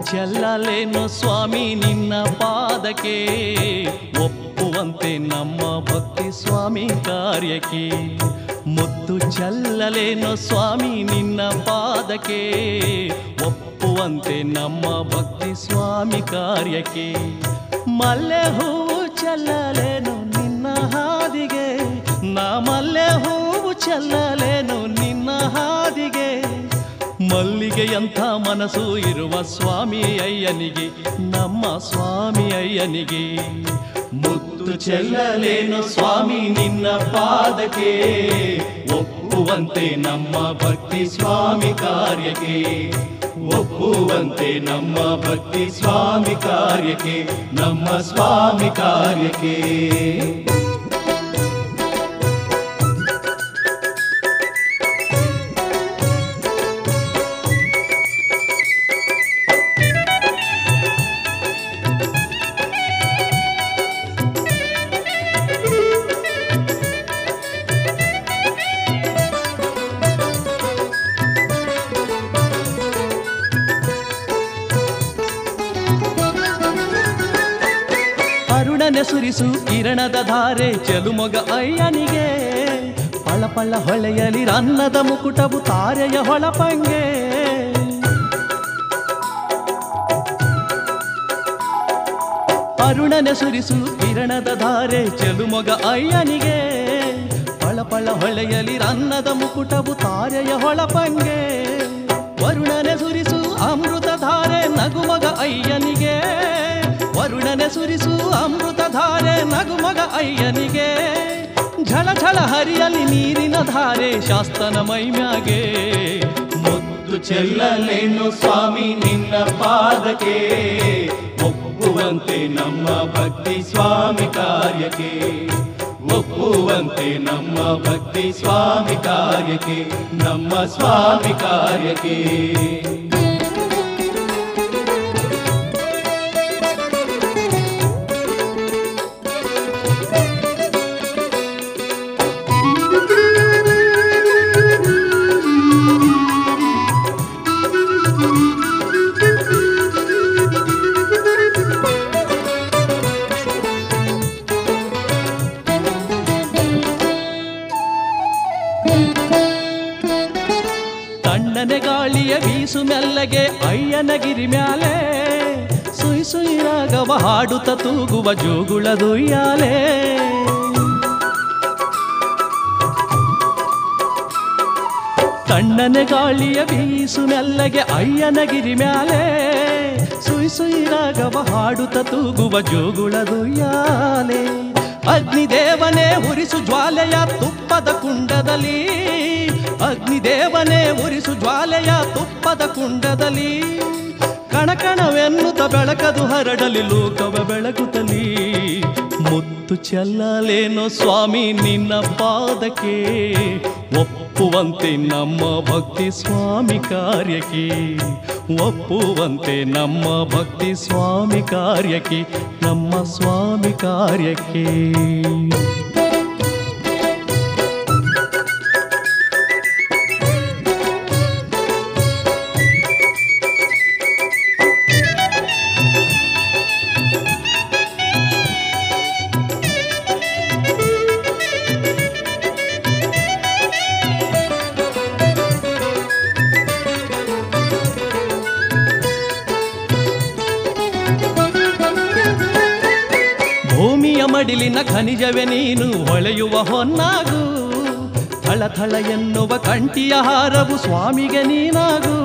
ಚೆಲ್ಲಲೇನು ಸ್ವಾಮಿ ನಿನ್ನ ಪಾದಕ್ಕೆ ಒಪ್ಪುವಂತೆ ನಮ್ಮ ಭಕ್ತಿ ಸ್ವಾಮಿ ಕಾರ್ಯಕ್ಕೆ ಮುತ್ತು ಚೆಲ್ಲಲೇನು ಸ್ವಾಮಿ ನಿನ್ನ ಪಾದಕ್ಕೆ ಒಪ್ಪುವಂತೆ ನಮ್ಮ ಭಕ್ತಿ ಸ್ವಾಮಿ ಕಾರ್ಯಕ್ಕೆ ಮಲ್ಲೆ ಹೂವು ಚೆಲ್ಲಲೇನು ನಿನ್ನ ಹಾದಿಗೆ ನಾ ಮಲ್ಲೆ ಹೂವು ಚೆಲ್ಲಲೇನು ನಿನ್ನ ಹಾದಿಗೆ ಮಲ್ಲಿಗೆಯಂಥ ಮನಸ್ಸು ಇರುವ ಸ್ವಾಮಿ ಅಯ್ಯನಿಗೆ ನಮ್ಮ ಸ್ವಾಮಿ ಅಯ್ಯನಿಗೆ ಮುತ್ತು ಚೆಲ್ಲಲೇನು ಸ್ವಾಮಿ ನಿನ್ನ ಪಾದಕ್ಕೆ ಒಪ್ಪುವಂತೆ ನಮ್ಮ ಭಕ್ತಿ ಸ್ವಾಮಿ ಕಾರ್ಯಕ್ಕೆ ಒಪ್ಪುವಂತೆ ನಮ್ಮ ಭಕ್ತಿ ಸ್ವಾಮಿ ಕಾರ್ಯಕ್ಕೆ ನಮ್ಮ ಸ್ವಾಮಿ ಕಾರ್ಯಕ್ಕೆ ಅರುಣನೆ ಸುರಿಸು ಕಿರಣದ ಧಾರೆ ಚೆಲುಮೊಗ ಅಯ್ಯನಿಗೆ ಪಳಪಳ ಹೊಳೆಯಲಿ ರನ್ನದ ಮುಕುಟವು ತಾರೆಯ ಹೊಳಪಂಗೆ ಅರುಣನೆ ಸುರಿಸು ಕಿರಣದ ಧಾರೆ ಚೆಲುಮೊಗ ಅಯ್ಯನಿಗೆ ಪಳಪಳ ಹೊಳೆಯಲಿ ರನ್ನದ ಮುಕುಟವು ತಾರೆಯ ಹೊಳಪಂಗೆ ವರುಣನೆ ಸುರಿಸು ಅಮೃತ ಧಾರೆ ನಗುಮಗ ಅಯ್ಯನಿಗೆ ವರುಣನೆ ಸುರಿಸು ಅಮೃತ ಧಾರೆ ನಗುಮಗ ಅಯ್ಯನಿಗೆ ಝಳ ಝಳ ಹರಿಯಲಿ ನೀರಿನ ಧಾರೆ ಶಾಸ್ತನ ಮೈಮ್ಯಾಗೆ ಮುದ್ದು ಚೆಲ್ಲಲೇನು ಸ್ವಾಮಿ ನಿನ್ನ ಪಾದಕ್ಕೆ ಒಪ್ಪುವಂತೆ ನಮ್ಮ ಭಕ್ತಿ ಸ್ವಾಮಿ ಕಾರ್ಯಕ್ಕೆ ಒಪ್ಪುವಂತೆ ನಮ್ಮ ಭಕ್ತಿ ಸ್ವಾಮಿ ಕಾರ್ಯಕ್ಕೆ ನಮ್ಮ ಸ್ವಾಮಿ ಕಾರ್ಯಕ್ಕೆ ತಣ್ಣನೆ ಗಾಳಿಯ ಬೀಸು ಮೆಲ್ಲಗೆ ಅಯ್ಯನ ಗಿರಿ ಮ್ಯಾಲೆ ಸುಯ್ ಸುಯ್ ರಾಗವ ಹಾಡುತ್ತ ತೂಗುವ ಜೋಗುಳದುಯ್ಯಾಲೆ ತಣ್ಣನೆ ಗಾಳಿಯ ಬೀಸು ಮೆಲ್ಲಗೆ ಅಯ್ಯನ ಗಿರಿ ಮ್ಯಾಲೆ ಸುಯ್ ಸುಯ್ ರಾಗವ ಹಾಡುತ್ತ ತೂಗುವ ಜೋಗುಳದುಯ್ಯಾಲೆ ಅಗ್ನಿದೇವನೇ ಉರಿಸು ಜ್ವಾಲೆಯ ತುಪ್ಪದ ಕುಂಡದಲ್ಲಿ ಅಗ್ನಿದೇವನೇ ಉರಿಸು ಜ್ವಾಲೆಯ ತುಪ್ಪದ ಕುಂಡದಲ್ಲಿ ಕಣಕಣವೆನ್ನುತ್ತ ಬೆಳಕದು ಹರಡಲಿ ಲೋಕವ ಬೆಳಗುತ್ತಲಿ ಮುತ್ತು ಚೆಲ್ಲಲೇನೋ ಸ್ವಾಮಿ ನಿನ್ನ ಪಾದಕ್ಕೆ ಒಪ್ಪುವಂತೆ ನಮ್ಮ ಭಕ್ತಿ ಸ್ವಾಮಿ ಕಾರ್ಯಕ್ಕೆ ಒಪ್ಪುವಂತೆ ನಮ್ಮ ಭಕ್ತಿ ಸ್ವಾಮಿ ಕಾರ್ಯಕ್ಕೆ ನಮ್ಮ ಸ್ವಾಮಿ ಕಾರ್ಯಕ್ಕೆ ಭೂಮಿಯ ಮಡಿಲಿನ ಖನಿಜವೇ ನೀನು ಹೊಳೆಯುವ ಹೊನ್ನಾಗು ಥಳ ಥಳ ಎನ್ನುವ ಕಂಠಿಯ ಹಾರವು ಸ್ವಾಮಿಗೆ ನೀನಾಗು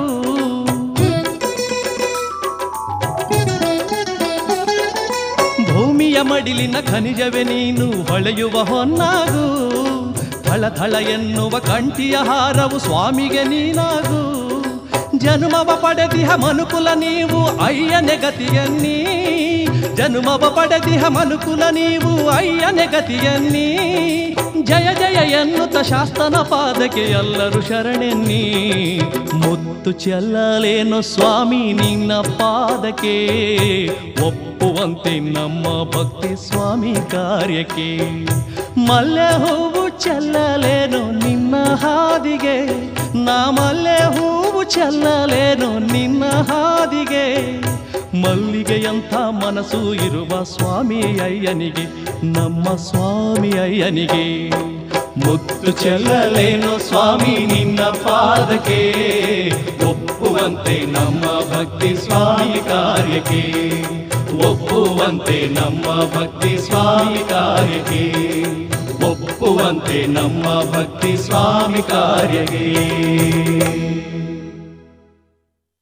ಭೂಮಿಯ ಮಡಿಲಿನ ಖನಿಜವೇ ನೀನು ಹೊಳೆಯುವ ಹೊನ್ನಾಗು ಥಳ ಥಳ ಎನ್ನುವ ಕಂಠಿಯ ಹಾರವು ಸ್ವಾಮಿಗೆ ನೀನಾಗು ಜನುಮವ ಪಡೆದಿಹ ಮನುಕುಲ ನೀವು ಅಯ್ಯನೆ ಗತಿಯನ್ನೀ ಜನುಮವ ಪಡೆದಿಹ ಮನುಕುಲ ನೀವು ಅಯ್ಯನೆ ಗತಿಯನ್ನೀ ಜಯ ಜಯ ಎನ್ನುತ್ತ ಶಾಸ್ತನ ಪಾದಕ್ಕೆ ಎಲ್ಲರೂ ಶರಣೆನ್ನೀ ಮುತ್ತು ಚೆಲ್ಲಲೇನು ಸ್ವಾಮಿ ನಿನ್ನ ಪಾದಕ್ಕೆ ಒಪ್ಪುವಂತೆ ನಮ್ಮ ಭಕ್ತಿ ಸ್ವಾಮಿ ಕಾರ್ಯಕ್ಕೆ ಮಲ್ಲೆ ಹೂವು ಚೆಲ್ಲಲೇನು ನಿನ್ನ ಹಾದಿಗೆ ನಾ ಮಲ್ಲೆ ಹೂವು ಚೆಲ್ಲಲೇನು ನಿನ್ನ ಹಾದಿಗೆ ಮಲ್ಲಿಗೆಯಂಥ ಮನಸ್ಸು ಇರುವ ಸ್ವಾಮಿ ಅಯ್ಯನಿಗೆ ನಮ್ಮ ಸ್ವಾಮಿ ಅಯ್ಯನಿಗೆ ಮುತ್ತು ಚೆಲ್ಲಲೇನೋ ಸ್ವಾಮಿ ನಿನ್ನ ಪಾದಕ್ಕೆ ಒಪ್ಪುವಂತೆ ನಮ್ಮ ಭಕ್ತಿ ಸ್ವಾಮಿ ಕಾರ್ಯಕ್ಕೆ ಒಪ್ಪುವಂತೆ ನಮ್ಮ ಭಕ್ತಿ ಸ್ವಾಮಿ ಕಾರ್ಯಕ್ಕೆ ಒಪ್ಪುವಂತೆ ನಮ್ಮ ಭಕ್ತಿ ಸ್ವಾಮಿ ಕಾರ್ಯಕ್ಕೆ